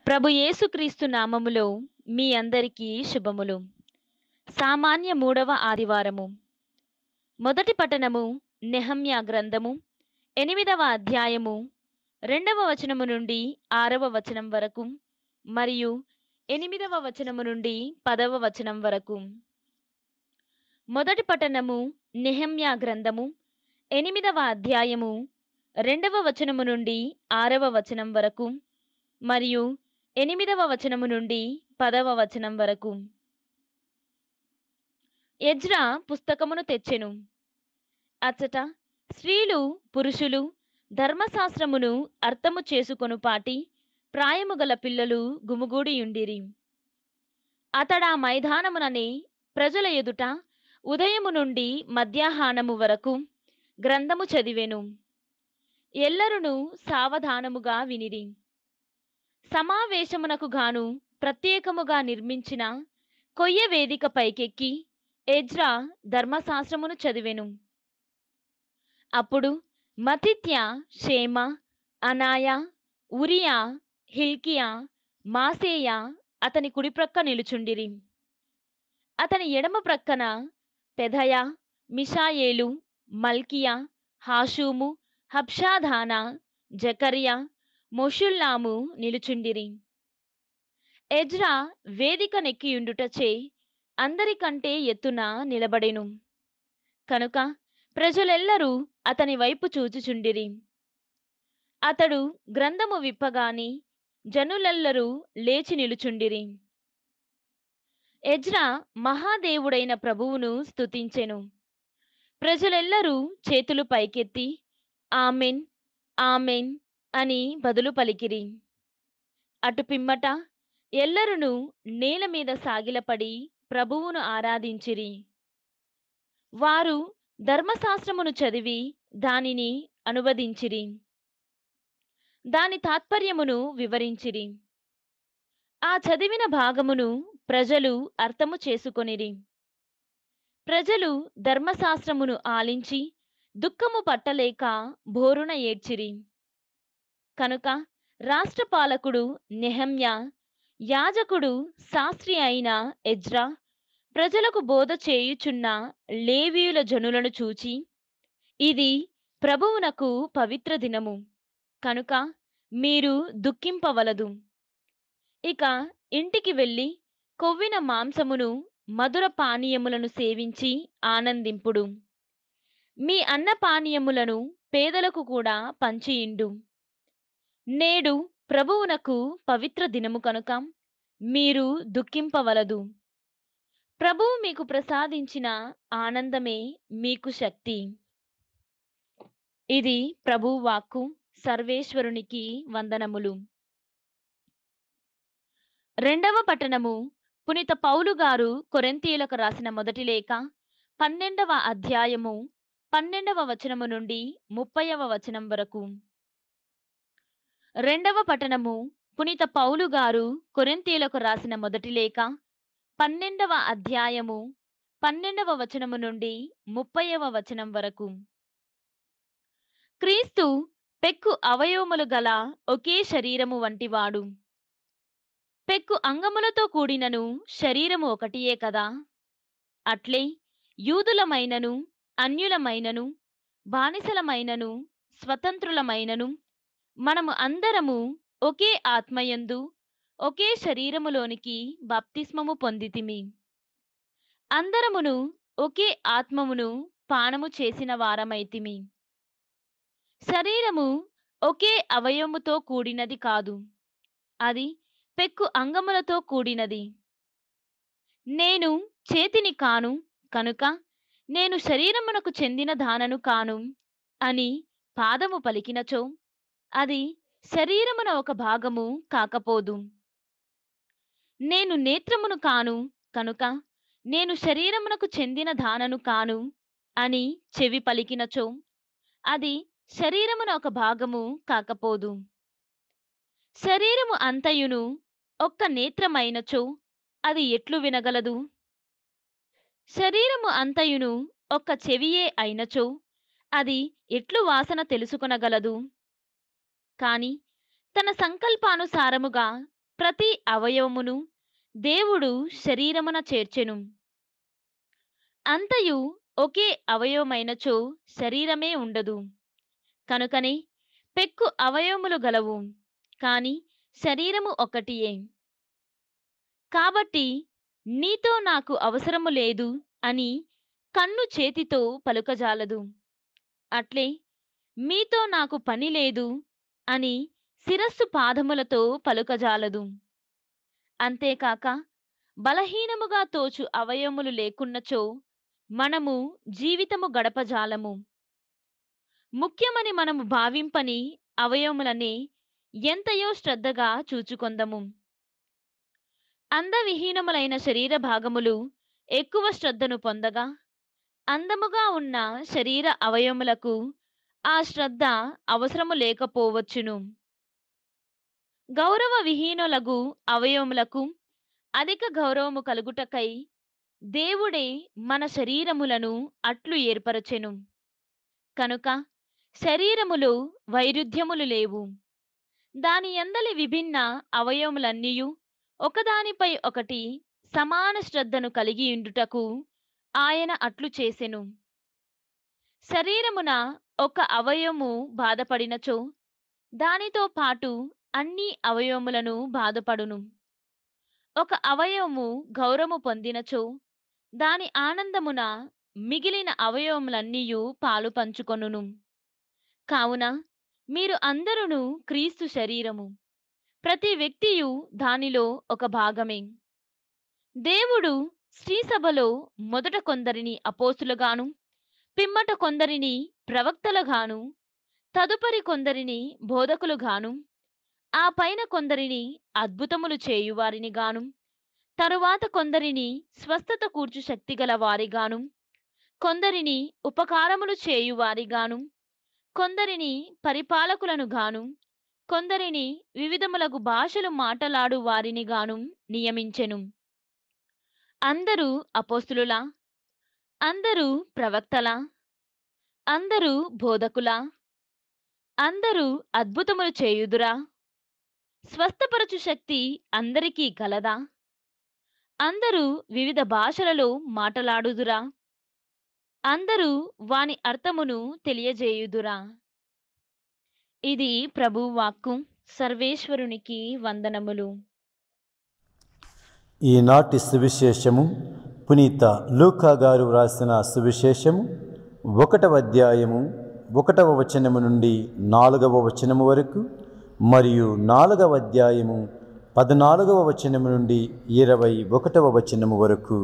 ప్రభు యేసుక్రీస్తు నామములో మీ అందరికీ శుభములు సామాన్య మూడవ ఆదివారము మొదటి పఠనము నెహమ్య గ్రంథము ఎనిమిదవ అధ్యాయము రెండవ వచనము నుండి ఆరవ వచనం వరకు మరియు ఎనిమిదవ వచనము నుండి పదవ వచనం వరకు మొదటి పఠనము నెహమ్య గ్రంథము ఎనిమిదవ అధ్యాయము రెండవ వచనము నుండి ఆరవ వచనం వరకు మరియు ఎనిమిదవ వచనము నుండి పదవ వచనం వరకు ఎజ్రా పుస్తకమును తెచ్చెను అచ్చట స్త్రీలు పురుషులు ధర్మశాస్త్రమును అర్థము చేసుకొను పాటి ప్రాయము గల పిల్లలు గుమిగూడియుండిరి అతడా మైదానముననే ప్రజల ఎదుట ఉదయము నుండి మధ్యాహ్నము వరకు గ్రంథము చదివెను ఎల్లరును సావధానముగా వినిరి సమావేశమునకు గాను ప్రత్యేకముగా నిర్మించిన కొయ్య వేదిక పైకెక్కి ఎజ్రా ధర్మశాస్త్రమును చదివెను అప్పుడు మతిత్య షేమ అనాయ ఉరియా హిల్కియా మాసేయ అతని కుడి ప్రక్క నిలుచుండిరి అతని ఎడమ ప్రక్కన పెదయ మిషాయేలు మల్కియా హాషూము హబ్షాధాన జకర్యా మొషుల్లాము నిలుచుండిరి ఎజ్రా వేదిక నెక్కియుండుటచే అందరికంటే ఎత్తున నిలబడెను కనుక ప్రజలెల్లరూ అతని వైపు చూచుచుండిరి అతడు గ్రంథము విప్పగాని జనులెల్లరూ లేచి నిలుచుండిరి ఎజ్రా మహాదేవుడైన ప్రభువును స్తుతించెను ప్రజలెల్లరూ చేతులు పైకెత్తి ఆమెన్ ఆమెన్ అని బదులు పలికిరి అటు పిమ్మట ఎల్లరును నేల మీద సాగిలపడి ప్రభువును ఆరాధించిరి వారు ధర్మశాస్త్రమును చదివి దానిని అనువదించిరి దాని తాత్పర్యమును వివరించిరి ఆ చదివిన భాగమును ప్రజలు అర్థము చేసుకొనిరి ప్రజలు ధర్మశాస్త్రమును ఆలించి దుఃఖము పట్టలేక బోరున ఏడ్చిరి కనుక రాష్ట్రపాలకుడు నెహమ్య యాజకుడు శాస్త్రి అయిన ఎజ్రా ప్రజలకు బోధ చేయుచున్న లేవీయుల జనులను చూచి ఇది ప్రభువునకు పవిత్ర దినము కనుక మీరు దుఃఖింపవలదు ఇక ఇంటికి వెళ్ళి కొవ్విన మాంసమును మధుర పానీయములను సేవించి ఆనందింపుడు మీ అన్న పానీయములను పేదలకు కూడా పంచియిండు నేడు ప్రభువునకు పవిత్ర దినము కనుక మీరు దుఃఖింపవలదు ప్రభువు మీకు ప్రసాదించిన ఆనందమే మీకు శక్తి ఇది ప్రభు వాక్కు సర్వేశ్వరునికి వందనములు రెండవ పట్టణము పునిత పౌలు గారు కొరెంతీయులకు రాసిన మొదటి లేఖ పన్నెండవ అధ్యాయము పన్నెండవ వచనము నుండి ముప్పైవ వచనం వరకు రెండవ పట్టణము పునిత పౌలు గారు కొరెంతీయులకు రాసిన మొదటి లేఖ పన్నెండవ అధ్యాయము పన్నెండవ వచనము నుండి ముప్పైవ వచనం వరకు క్రీస్తు పెక్కు అవయవములు గల ఒకే శరీరము వంటివాడు పెక్కు అంగములతో కూడినను శరీరము ఒకటియే కదా అట్లే యూదులమైనను అన్యులమైనను బానిసలమైనను స్వతంత్రులమైనను మనము అందరము ఒకే ఆత్మయందు ఒకే శరీరములోనికి బాప్తిస్మము పొందితిమి అందరమును ఒకే ఆత్మమును పానము చేసిన వారమైతిమి శరీరము ఒకే అవయవముతో కూడినది కాదు అది పెక్కు అంగములతో కూడినది నేను చేతిని కాను కనుక నేను శరీరమునకు చెందిన దానను కాను అని పాదము పలికినచో అది శరీరమున ఒక భాగము కాకపోదు నేను నేత్రమును కాను కనుక నేను శరీరమునకు చెందిన దానను కాను అని చెవి పలికినచో అది శరీరమున ఒక భాగము కాకపోదు శరీరము అంతయును ఒక్క నేత్రమైనచో అది ఎట్లు వినగలదు శరీరము అంతయును ఒక్క చెవియే అయినచో అది ఎట్లు వాసన తెలుసుకొనగలదు కాని తన సంకల్పానుసారముగా ప్రతి అవయవమును దేవుడు శరీరమున చేర్చెను అంతయు ఒకే అవయవమైనచో శరీరమే ఉండదు కనుకనే పెక్కు అవయవములు గలవు కాని శరీరము ఒకటియే కాబట్టి నీతో నాకు అవసరము లేదు అని కన్ను చేతితో పలుకజాలదు అట్లే మీతో నాకు పని లేదు అని శిరస్సు పాదములతో పలుకజాలదు అంతేకాక బలహీనముగా తోచు అవయవములు లేకున్నచో మనము జీవితము గడపజాలము ముఖ్యమని మనము భావింపని అవయవములనే ఎంతయో శ్రద్ధగా చూచుకొందము అందవిహీనములైన శరీర భాగములు ఎక్కువ శ్రద్ధను పొందగా అందముగా ఉన్న శరీర అవయవములకు ఆ శ్రద్ధ అవసరము లేకపోవచ్చును గౌరవ విహీనులగు అవయవములకు అధిక గౌరవము కలుగుటకై దేవుడే మన శరీరములను అట్లు ఏర్పరచెను కనుక శరీరములో వైరుధ్యములు లేవు దాని ఎందలి విభిన్న అవయవములన్నీయు ఒకదానిపై ఒకటి సమాన శ్రద్ధను కలిగి ఉండుటకు ఆయన అట్లు చేసెను శరీరమున ఒక అవయవము బాధపడినచో దానితో పాటు అన్ని అవయవములను బాధపడును ఒక అవయవము గౌరవము పొందినచో దాని ఆనందమున మిగిలిన అవయవములన్నీయు పాలు పంచుకొనును కావున మీరు అందరును క్రీస్తు శరీరము ప్రతి వ్యక్తియు దానిలో ఒక భాగమే దేవుడు శ్రీసభలో మొదట కొందరిని అపోసులుగాను పిమ్మట కొందరిని ప్రవక్తలుగాను తదుపరి కొందరిని బోధకులుగాను ఆ పైన కొందరిని అద్భుతములు చేయువారిని గాను తరువాత కొందరిని స్వస్థత కూర్చు శక్తిగల వారిగాను కొందరిని ఉపకారములు చేయువారిగాను కొందరిని పరిపాలకులను గాను కొందరిని వివిధములగు భాషలు మాటలాడు వారిని గాను నియమించెను అందరూ అపోస్తులులా అందరూ ప్రవక్తలా అందరూ బోధకులా అందరూ అద్భుతములు చేయుదురా స్వస్థపరచు శక్తి అందరికీ కలదా అందరూ వివిధ భాషలలో మాటలాడుదురా అందరూ వాని అర్థమును తెలియజేయుదురా ఇది ప్రభు వాక్కు సర్వేశ్వరునికి వందనములు ఈనాటి సువిశేషము పునీత లూకా గారు వ్రాసిన సువిశేషము ఒకటవ అధ్యాయము ఒకటవ వచనము నుండి నాలుగవ వచనము వరకు మరియు నాలుగవ అధ్యాయము పద్నాలుగవ వచనము నుండి ఇరవై ఒకటవ వచనము వరకు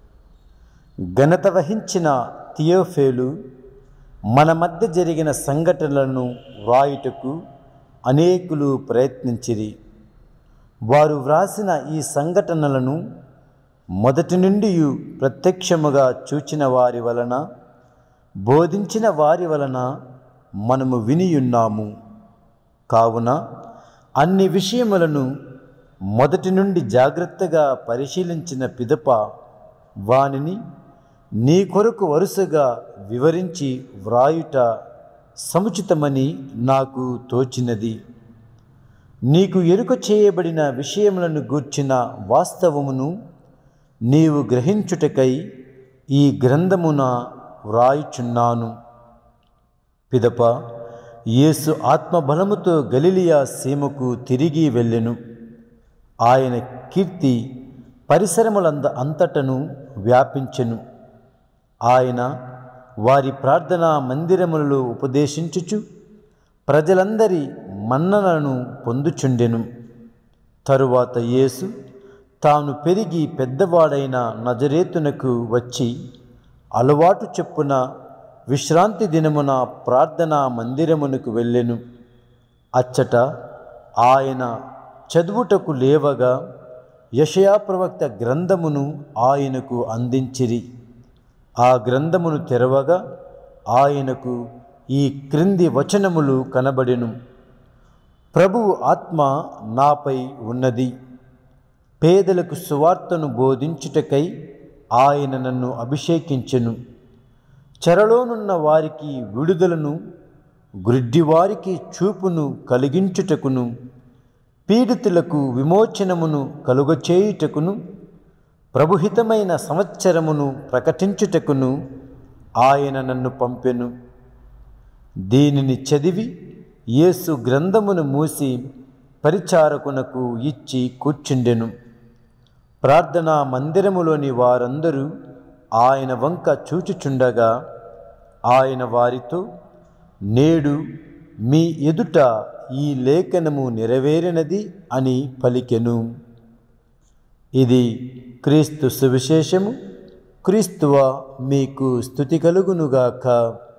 ఘనత వహించిన థియోఫేలు మన మధ్య జరిగిన సంఘటనలను వ్రాయుటకు అనేకులు ప్రయత్నించిరి వారు వ్రాసిన ఈ సంఘటనలను మొదటి నుండి ప్రత్యక్షముగా చూచిన వారి వలన బోధించిన వారి వలన మనము వినియున్నాము కావున అన్ని విషయములను మొదటి నుండి జాగ్రత్తగా పరిశీలించిన పిదప వానిని నీ కొరకు వరుసగా వివరించి వ్రాయుట సముచితమని నాకు తోచినది నీకు ఎరుక చేయబడిన విషయములను గూర్చిన వాస్తవమును నీవు గ్రహించుటకై ఈ గ్రంథమున వ్రాయుచున్నాను పిదప యేసు ఆత్మబలముతో గలిలియా సీమకు తిరిగి వెళ్ళెను ఆయన కీర్తి పరిసరములంద అంతటను వ్యాపించెను ఆయన వారి ప్రార్థనా మందిరములలో ఉపదేశించుచు ప్రజలందరి మన్ననలను పొందుచుండెను తరువాత యేసు తాను పెరిగి పెద్దవాడైన నజరేతునకు వచ్చి అలవాటు చెప్పున విశ్రాంతి దినమున ప్రార్థనా మందిరమునకు వెళ్ళెను అచ్చట ఆయన చదువుటకు లేవగా యషయా ప్రవక్త గ్రంథమును ఆయనకు అందించిరి ఆ గ్రంథమును తెరవగా ఆయనకు ఈ క్రింది వచనములు కనబడెను ప్రభువు ఆత్మ నాపై ఉన్నది పేదలకు సువార్తను బోధించుటకై ఆయన నన్ను అభిషేకించెను చెరలోనున్న వారికి విడుదలను గుడ్డివారికి చూపును కలిగించుటకును పీడితులకు విమోచనమును కలుగచేయుటకును ప్రభుహితమైన సంవత్సరమును ప్రకటించుటకును ఆయన నన్ను పంపెను దీనిని చదివి యేసు గ్రంథమును మూసి పరిచారకునకు ఇచ్చి కూర్చుండెను ప్రార్థనా మందిరములోని వారందరూ ఆయన వంక చూచుచుండగా ఆయన వారితో నేడు మీ ఎదుట ఈ లేఖనము నెరవేరినది అని పలికెను ఇది క్రీస్తు సువిశేషము క్రీస్తువ మీకు స్థుతి కలుగునుగాక